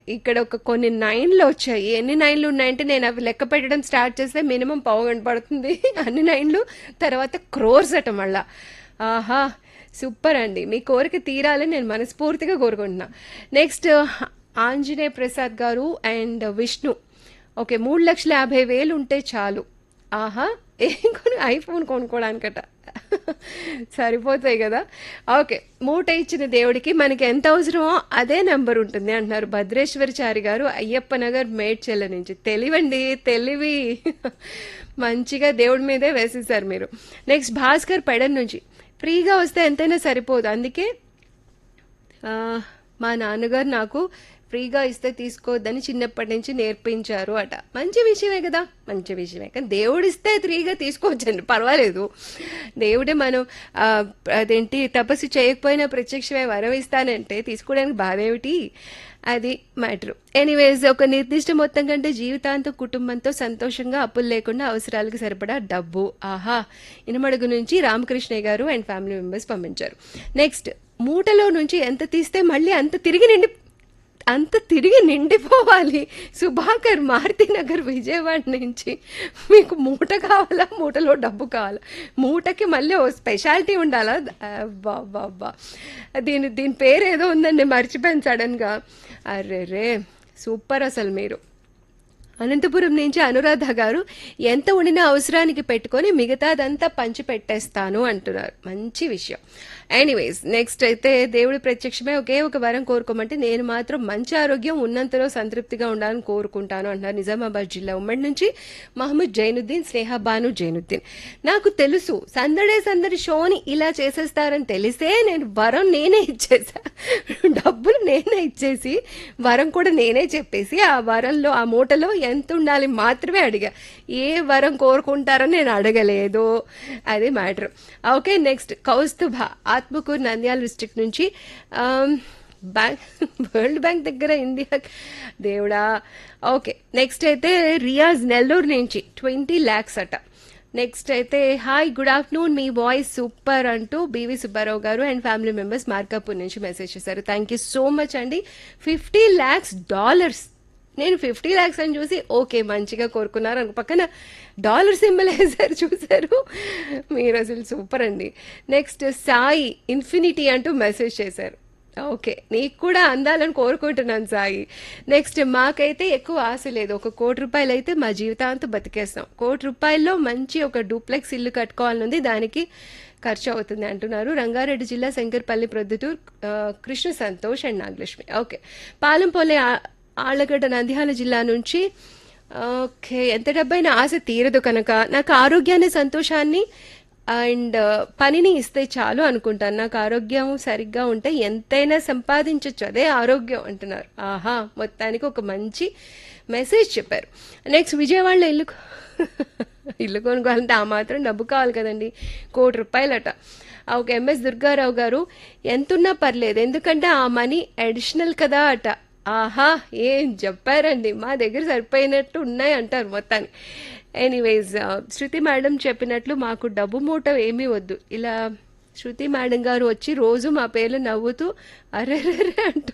ఇక్కడ ఒక కొన్ని నైన్లు వచ్చాయి ఎన్ని నైన్లు ఉన్నాయంటే నేను అవి లెక్క పెట్టడం స్టార్ట్ చేస్తే మినిమం పావు గంట పడుతుంది అన్ని నైన్లు తర్వాత క్రోర్స్ అట మళ్ళా ఆహా సూపర్ అండి మీ కోరిక తీరాలని నేను మనస్ఫూర్తిగా కోరుకుంటున్నా నెక్స్ట్ ఆంజనేయ ప్రసాద్ గారు అండ్ విష్ణు ఓకే మూడు లక్షల యాభై వేలు ఉంటే చాలు ఆహా ఏం కొని ఐఫోన్ కొనుక్కోవడానికట సరిపోతాయి కదా ఓకే మూట ఇచ్చిన దేవుడికి మనకి ఎంత అవసరమో అదే నెంబర్ ఉంటుంది అంటున్నారు భద్రేశ్వరచారి గారు అయ్యప్ప నగర్ మేడ్చెల్ల నుంచి తెలివండి తెలివి మంచిగా దేవుడి మీదే వేసేసారు మీరు నెక్స్ట్ భాస్కర్ పెడన్ నుంచి ఫ్రీగా వస్తే ఎంతైనా సరిపోదు అందుకే ఆ, మా నాన్నగారు నాకు ఫ్రీగా ఇస్తే తీసుకోవద్దని చిన్నప్పటి నుంచి నేర్పించారు అట మంచి విషయమే కదా మంచి విషయమే కానీ దేవుడు ఇస్తే ఫ్రీగా తీసుకోవచ్చండి పర్వాలేదు దేవుడే మనం ఆ, అదేంటి తపస్సు చేయకపోయినా ప్రత్యక్షమే వరం ఇస్తానంటే తీసుకోవడానికి బాధ ఏమిటి అది మ్యాటర్ ఎనీవేస్ ఒక నిర్దిష్ట మొత్తం కంటే జీవితాంతం కుటుంబంతో సంతోషంగా అప్పులు లేకుండా అవసరాలకు సరిపడా డబ్బు ఆహా ఇనమడుగు నుంచి రామకృష్ణయ్య గారు అండ్ ఫ్యామిలీ మెంబర్స్ పంపించారు నెక్స్ట్ మూటలో నుంచి ఎంత తీస్తే మళ్ళీ అంత తిరిగి నిండి అంత తిరిగి నిండిపోవాలి సుభాకర్ మారుతి నగర్ విజయవాడ నుంచి మీకు మూట కావాలా మూటలో డబ్బు కావాలా మూటకి మళ్ళీ ఓ స్పెషాలిటీ ఉండాలా అబ్బా అబ్బా అబ్బా దీని దీని పేరు ఏదో ఉందండి మర్చిపోయాను సడన్గా అరే రే సూపర్ అసలు మీరు అనంతపురం నుంచి అనురాధ గారు ఎంత ఉండినా అవసరానికి పెట్టుకొని మిగతాదంతా పంచి పెట్టేస్తాను అంటున్నారు మంచి విషయం ఎనీవేస్ నెక్స్ట్ అయితే దేవుడి ప్రత్యక్షమే ఒకే ఒక వరం కోరుకోమంటే నేను మాత్రం మంచి ఆరోగ్యం ఉన్నంతలో సంతృప్తిగా ఉండాలని కోరుకుంటాను అంటున్నారు నిజామాబాద్ జిల్లా ఉమ్మడి నుంచి మహమ్మద్ జైనుద్దీన్ స్నేహ బాను జైనుద్దీన్ నాకు తెలుసు సందడే సందడి షోని ఇలా చేసేస్తారని తెలిసే నేను వరం నేనే ఇచ్చేసా డబ్బులు నేనే ఇచ్చేసి వరం కూడా నేనే చెప్పేసి ఆ వరంలో ఆ మూటలో ఎంత ఉండాలి మాత్రమే అడిగా ఏ వరం కోరుకుంటారని నేను అడగలేదు అది matter okay next Kaustubha Atmakur Nandyal district నుంచి ఆమ్, బ్యాంక్ వరల్డ్ బ్యాంక్ దగ్గర ఇండియా దేవుడా ఓకే నెక్స్ట్ అయితే రియాజ్ నెల్లూరు నుంచి ట్వంటీ ల్యాక్స్ అట నెక్స్ట్ అయితే హాయ్ గుడ్ ఆఫ్టర్నూన్ మీ వాయిస్ సూపర్ అంటూ బీవీ సుబ్బారావు గారు అండ్ ఫ్యామిలీ మెంబర్స్ మార్కాపూర్ నుంచి మెసేజ్ చేశారు థ్యాంక్ యూ సో మచ్ అండి ఫిఫ్టీ ల్యాక్స్ డాలర్స్ నేను ఫిఫ్టీ ల్యాక్స్ అని చూసి ఓకే మంచిగా కోరుకున్నారు అనుకో పక్కన డాలర్ సింబల్ వేశారు చూశారు మీరు అసలు సూపర్ అండి నెక్స్ట్ సాయి ఇన్ఫినిటీ అంటూ మెసేజ్ చేశారు ఓకే నీకు కూడా అందాలని కోరుకుంటున్నాను సాయి నెక్స్ట్ మాకైతే ఎక్కువ ఆశ లేదు ఒక కోటి రూపాయలు అయితే మా జీవితాంతం బతికేస్తాం కోటి రూపాయల్లో మంచి ఒక డూప్లెక్స్ ఇల్లు కట్టుకోవాలనుంది దానికి ఖర్చు అవుతుంది అంటున్నారు రంగారెడ్డి జిల్లా శంకర్పల్లి ప్రొద్దుటూరు ఆ, కృష్ణ సంతోష్ అండ్ నాగలక్ష్మి ఓకే పాలంపోలే ఆ- ఆళ్లగడ్డ నంద్యాల జిల్లా నుంచి ఓకే ఎంత డబ్బైనా ఆశ తీరదు కనుక నాకు ఆరోగ్యాన్ని సంతోషాన్ని అండ్ పనిని ఇస్తే చాలు అనుకుంటాను నాకు ఆరోగ్యం సరిగ్గా ఉంటే ఎంతైనా సంపాదించవచ్చు అదే ఆరోగ్యం అంటున్నారు ఆహా మొత్తానికి ఒక మంచి మెసేజ్ చెప్పారు నెక్స్ట్ విజయవాడలో ఇల్లు కొ- ఇల్లు కొనుక్కోవాలంటే ఆ మాత్రం డబ్బు కావాలి కదండి కోటి రూపాయలట ఆ ఒక ఎంఎస్ దుర్గారావు గారు ఎంతున్నా పర్లేదు ఎందుకంటే ఆ మనీ అడిషనల్ కదా అట ఆహా ఏం చెప్పారండి మా దగ్గర సరిపోయినట్టు ఉన్నాయి అంటారు మొత్తానికి ఎనీవేస్ శృతి మేడం చెప్పినట్లు మాకు డబ్బు మూట ఏమీ వద్దు ఇలా శృతి మేడం గారు వచ్చి రోజు మా పేర్లు నవ్వుతూ అరెరెరే అంటూ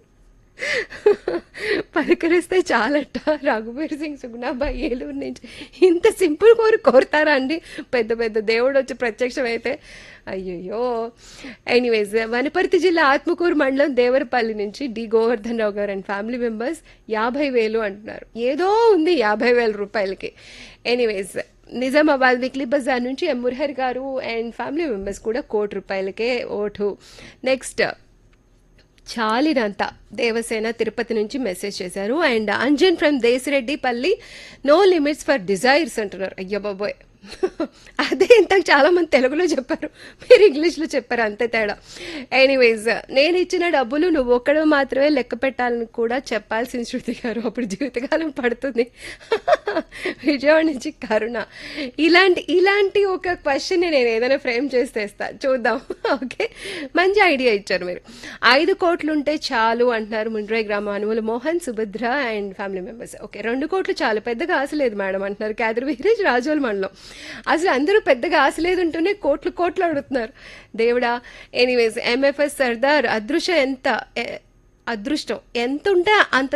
పలకరిస్తే చాలట రఘువీర్ సింగ్ సుగుణాబాయి ఏలూరు నుంచి ఇంత సింపుల్ కోరి కోరుతారా అండి పెద్ద పెద్ద దేవుడు వచ్చి ప్రత్యక్షమైతే అయ్యయ్యో ఎనీవేస్ వనపర్తి జిల్లా ఆత్మకూరు మండలం దేవరపల్లి నుంచి డి గోవర్ధన్ రావు గారు అండ్ ఫ్యామిలీ మెంబర్స్ యాభై వేలు అంటున్నారు ఏదో ఉంది యాభై వేల రూపాయలకి ఎనీవేస్ నిజామాబాద్ విక్లీ బజార్ నుంచి ఎం మురహర్ గారు అండ్ ఫ్యామిలీ మెంబర్స్ కూడా కోటి రూపాయలకే ఓటు నెక్స్ట్ చాలినంత దేవసేన తిరుపతి నుంచి మెసేజ్ చేశారు and Anjan from Desireddipalli no limits for desires అంటున్నారు అయ్యో బాబోయ్ అదే ఇంతకు చాలా మంది తెలుగులో చెప్పారు మీరు ఇంగ్లీష్లో చెప్పారు అంతే తేడా ఎనీవేస్ నేను ఇచ్చిన డబ్బులు నువ్వు ఒక్కడు మాత్రమే లెక్క పెట్టాలని కూడా చెప్పాల్సిన శృతి గారు అప్పుడు జీవితకాలం పడుతుంది విజయవాడ నుంచి కరుణ ఇలాంటి ఇలాంటి ఒక క్వశ్చన్ నేను ఏదైనా ఫ్రేమ్ చేస్తేస్తా చూద్దాం ఓకే మంచి ఐడియా ఇచ్చారు మీరు ఐదు కోట్లు ఉంటే చాలు అంటున్నారు ముండ్రై గ్రామ అనువులు Mohan Subhadra and family members okay రెండు కోట్లు చాలు పెద్దగా ఆశ లేదు మేడం అంటున్నారు క్యాదర్ విహరేజ్ రాజోల్ మండలం అసలు అందరూ పెద్దగా ఆశ లేదుంటూనే కోట్లు కోట్లు అడుగుతున్నారు దేవుడా ఎనీవేస్ ఎంఎఫ్ఎస్ సర్దార్ అదృశ్య ఎంత ఎ- అదృష్టం ఎంత ఉంటే అంత